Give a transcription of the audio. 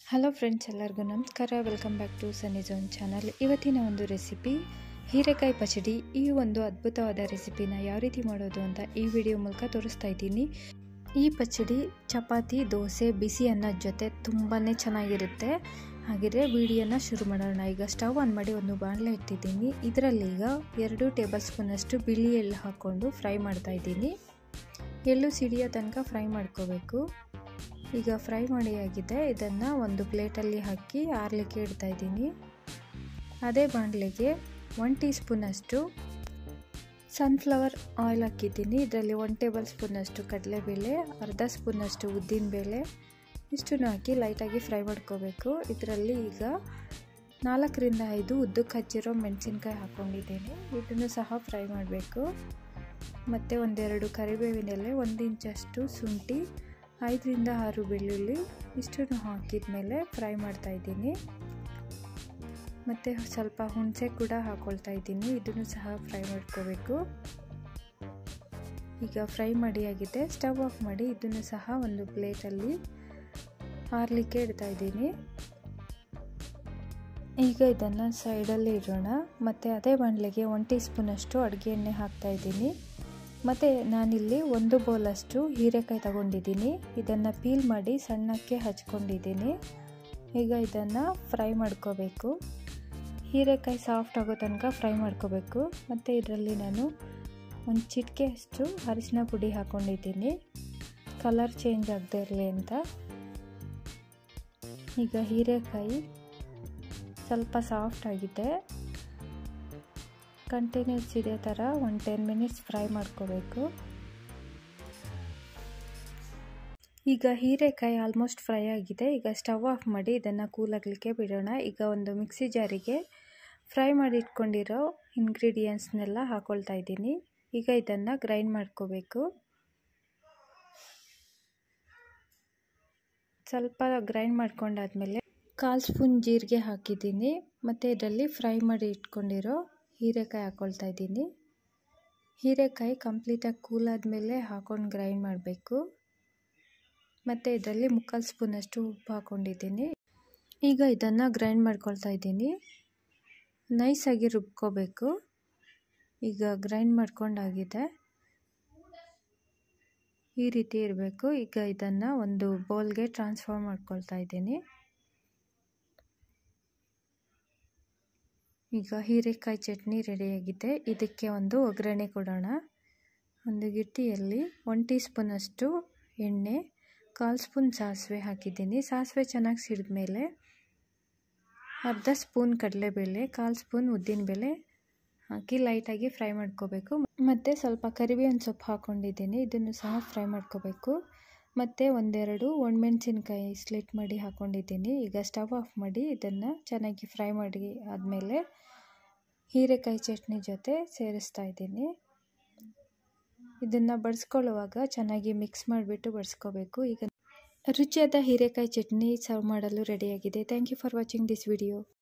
hello friends ಎಲ್ಲರಿಗೂ ನಮಸ್ಕಾರ welcome back to Sunny Zone channel ಇವತ್ತಿನ ಒಂದು ರೆಸಿಪಿ ಹೀರೆಕಾಯಿ ಪಚಡಿ ಈ ಒಂದು ಅದ್ಭುತವಾದ ರೆಸಿಪಿನ ಯಾವ ರೀತಿ ಮಾಡೋದು ಅಂತ ಈ ವಿಡಿಯೋ ಮೂಲಕ ತೋರಿಸ್ತಾ ಇದ್ದೀನಿ ಈ ಪಚಡಿ ಚಪಾತಿ ದೋಸೆ ಬಿಸಿ ಅನ್ನದ ಜೊತೆ ತುಂಬಾ ಚೆನ್ನಾಗಿರುತ್ತೆ ಹಾಗಿದ್ರೆ ವಿಡಿಯೋನ ಶುರು ಮಾಡೋಣ ಈಗ ಸ್ಟವ್ ಆನ್ ಮಾಡಿ ಒಂದು ಬಾಣಲೆ ಇಟ್ಟಿದ್ದೀನಿ ಇದರಲ್ಲಿ ಈಗ ಎರಡು ಟೇಬಲ್ ಸ್ಪೂನಷ್ಟು ಬಿಳಿ ಎಳ್ಳು ಹಾಕ್ಕೊಂಡು ಫ್ರೈ ಮಾಡ್ತಾ ಇದ್ದೀನಿ ಎಳ್ಳು ಸಿಡಿಯೋ ತನಕ ಫ್ರೈ ಮಾಡ್ಕೋಬೇಕು ಈಗ ಫ್ರೈ ಮಾಡಿ ಆಗಿದೆ ಇದನ್ನು ಒಂದು ಪ್ಲೇಟಲ್ಲಿ ಹಾಕಿ ಆರಲಿಕ್ಕೆ ಇಡ್ತಾ ಇದ್ದೀನಿ ಅದೇ ಬಾಣಲೆಗೆ ಒನ್ ಟೀ ಸ್ಪೂನಷ್ಟು ಸನ್ಫ್ಲವರ್ ಆಯಿಲ್ ಹಾಕಿದ್ದೀನಿ ಇದರಲ್ಲಿ ಒನ್ ಟೇಬಲ್ ಸ್ಪೂನಷ್ಟು ಕಡಲೆಬೇಳೆ ಅರ್ಧ ಸ್ಪೂನಷ್ಟು ಉದ್ದಿನಬೇಳೆ ಇಷ್ಟನ್ನು ಹಾಕಿ ಲೈಟಾಗಿ ಫ್ರೈ ಮಾಡ್ಕೋಬೇಕು ಇದರಲ್ಲಿ ಈಗ ನಾಲ್ಕರಿಂದ ಐದು ಉದ್ದಕ್ಕೆ ಹಚ್ಚಿರೋ ಮೆಣಸಿನ್ಕಾಯಿ ಹಾಕ್ಕೊಂಡಿದ್ದೀನಿ ಇದನ್ನು ಸಹ ಫ್ರೈ ಮಾಡಬೇಕು ಮತ್ತು ಒಂದೆರಡು ಕರಿಬೇವಿನ ಎಲೆ ಒಂದು ಇಂಚಷ್ಟು ಶುಂಠಿ ಐದರಿಂದ ಆರು ಬೆಳ್ಳುಳ್ಳಿ ಇಷ್ಟನ್ನು ಹಾಕಿದ ಮೇಲೆ ಫ್ರೈ ಮಾಡ್ತಾ ಇದ್ದೀನಿ ಮತ್ತು ಸ್ವಲ್ಪ ಹುಣಸೆ ಕೂಡ ಹಾಕ್ಕೊಳ್ತಾ ಇದ್ದೀನಿ ಇದನ್ನು ಸಹ ಫ್ರೈ ಮಾಡ್ಕೋಬೇಕು ಈಗ ಫ್ರೈ ಮಾಡಿ ಆಗಿದೆ ಸ್ಟವ್ ಆಫ್ ಮಾಡಿ ಇದನ್ನು ಸಹ ಒಂದು ಪ್ಲೇಟಲ್ಲಿ ಆರಲಿಕ್ಕೆ ಇಡ್ತಾ ಇದ್ದೀನಿ ಈಗ ಇದನ್ನು ಸೈಡಲ್ಲಿ ಇಡೋಣ ಮತ್ತು ಅದೇ ಬಾಣಲೆಗೆ ಒನ್ ಟೀ ಸ್ಪೂನಷ್ಟು ಅಡುಗೆ ಎಣ್ಣೆ ಹಾಕ್ತಾ ಇದ್ದೀನಿ ಮತ್ತು ನಾನಿಲ್ಲಿ ಒಂದು ಬೌಲಷ್ಟು ಹೀರೆಕಾಯಿ ತಗೊಂಡಿದ್ದೀನಿ ಇದನ್ನು ಪೀಲ್ ಮಾಡಿ ಸಣ್ಣಕ್ಕೆ ಹಚ್ಕೊಂಡಿದ್ದೀನಿ ಈಗ ಇದನ್ನು ಫ್ರೈ ಮಾಡ್ಕೋಬೇಕು ಹೀರೆಕಾಯಿ ಸಾಫ್ಟ್ ಆಗೋ ತನಕ ಫ್ರೈ ಮಾಡ್ಕೋಬೇಕು ಮತ್ತು ಇದರಲ್ಲಿ ನಾನು ಒಂದು ಚಿಟಿಕೆ ಅಷ್ಟು ಅರಿಶಿನ ಪುಡಿ ಹಾಕ್ಕೊಂಡಿದ್ದೀನಿ ಕಲರ್ ಚೇಂಜ್ ಆಗದೆ ಇರಲಿ ಅಂತ ಈಗ ಹೀರೆಕಾಯಿ ಸ್ವಲ್ಪ ಸಾಫ್ಟ್ ಆಗಿದೆ ಕಂಟಿನ್ಯೂಸ್ ಇದೇ ಥರ ಒಂದು ಟೆನ್ ಮಿನಿಟ್ಸ್ ಫ್ರೈ ಮಾಡ್ಕೋಬೇಕು ಈಗ ಹೀರೆಕಾಯಿ ಆಲ್ಮೋಸ್ಟ್ ಫ್ರೈ ಆಗಿದೆ ಈಗ ಸ್ಟವ್ ಆಫ್ ಮಾಡಿ ಇದನ್ನು ಕೂಲಾಗಲಿಕ್ಕೆ ಬಿಡೋಣ ಈಗ ಒಂದು ಮಿಕ್ಸಿ ಜಾರಿಗೆ ಫ್ರೈ ಮಾಡಿ ಇಟ್ಕೊಂಡಿರೋ ಇಂಗ್ರೀಡಿಯೆಂಟ್ಸ್ನೆಲ್ಲ ಹಾಕ್ಕೊಳ್ತಾ ಇದ್ದೀನಿ ಈಗ ಇದನ್ನು ಗ್ರೈಂಡ್ ಮಾಡ್ಕೋಬೇಕು ಸ್ವಲ್ಪ ಗ್ರೈಂಡ್ ಮಾಡ್ಕೊಂಡಾದ್ಮೇಲೆ ಕಾಲು ಸ್ಪೂನ್ ಜೀರಿಗೆ ಹಾಕಿದ್ದೀನಿ ಮತ್ತು ಇದರಲ್ಲಿ ಫ್ರೈ ಮಾಡಿ ಇಟ್ಕೊಂಡಿರೋ ಹೀರೆಕಾಯಿ ಹಾಕ್ಕೊಳ್ತಾ ಇದ್ದೀನಿ ಹೀರೆಕಾಯಿ ಕಂಪ್ಲೀಟಾಗಿ ಕೂಲ್ ಆದಮೇಲೆ ಹಾಕ್ಕೊಂಡು ಗ್ರೈಂಡ್ ಮಾಡಬೇಕು ಮತ್ತು ಇದರಲ್ಲಿ ಮುಕ್ಕಾಲು ಸ್ಪೂನಷ್ಟು ಉಪ್ಪು ಹಾಕ್ಕೊಂಡಿದ್ದೀನಿ ಈಗ ಇದನ್ನು ಗ್ರೈಂಡ್ ಮಾಡ್ಕೊಳ್ತಾ ಇದ್ದೀನಿ ನೈಸಾಗಿ ರುಬ್ಕೋಬೇಕು ಈಗ ಗ್ರೈಂಡ್ ಮಾಡ್ಕೊಂಡಾಗಿದೆ ಈ ರೀತಿ ಇರಬೇಕು ಈಗ ಇದನ್ನು ಒಂದು ಬೌಲ್ಗೆ ಟ್ರಾನ್ಸ್ಫರ್ ಮಾಡ್ಕೊಳ್ತಾ ಇದ್ದೀನಿ ಈಗ ಹೀರೆಕಾಯಿ ಚಟ್ನಿ ರೆಡಿಯಾಗಿದೆ ಇದಕ್ಕೆ ಒಂದು ಒಗ್ಗರಣೆ ಕೊಡೋಣ ಒಂದು ಗಿಟ್ಟಿಯಲ್ಲಿ ಒನ್ ಟೀ ಸ್ಪೂನಷ್ಟು ಎಣ್ಣೆ ಕಾಲು ಸ್ಪೂನ್ ಸಾಸಿವೆ ಹಾಕಿದ್ದೀನಿ ಸಾಸಿವೆ ಚೆನ್ನಾಗಿ ಸಿಡಿದ ಮೇಲೆ ಅರ್ಧ ಸ್ಪೂನ್ ಕಡಲೆಬೇಳೆ ಕಾಲು ಸ್ಪೂನ್ ಉದ್ದಿನಬೇಳೆ ಹಾಕಿ ಲೈಟಾಗಿ ಫ್ರೈ ಮಾಡ್ಕೋಬೇಕು ಮತ್ತು ಸ್ವಲ್ಪ ಕರಿಬೇವಿನ ಸೊಪ್ಪು ಹಾಕ್ಕೊಂಡಿದ್ದೀನಿ ಇದನ್ನು ಸಹ ಫ್ರೈ ಮಾಡ್ಕೋಬೇಕು ಮತ್ತು ಒಂದೆರಡು ಒಣಮೆಣಸಿನ್ಕಾಯಿ ಸ್ಲಿಟ್ ಮಾಡಿ ಹಾಕ್ಕೊಂಡಿದ್ದೀನಿ ಈಗ ಸ್ಟವ್ ಆಫ್ ಮಾಡಿ ಇದನ್ನು ಚೆನ್ನಾಗಿ ಫ್ರೈ ಮಾಡಿ ಆದಮೇಲೆ ಹೀರೆಕಾಯಿ ಚಟ್ನಿ ಜೊತೆ ಸೇರಿಸ್ತಾ ಇದ್ದೀನಿ ಇದನ್ನು ಬಡಿಸ್ಕೊಳ್ಳುವಾಗ ಚೆನ್ನಾಗಿ ಮಿಕ್ಸ್ ಮಾಡಿಬಿಟ್ಟು ಬಡಿಸ್ಕೋಬೇಕು ಈಗ ರುಚಿಯಾದ ಹೀರೆಕಾಯಿ ಚಟ್ನಿ ಸರ್ವ್ ಮಾಡಲು ರೆಡಿಯಾಗಿದೆ thank you for watching this video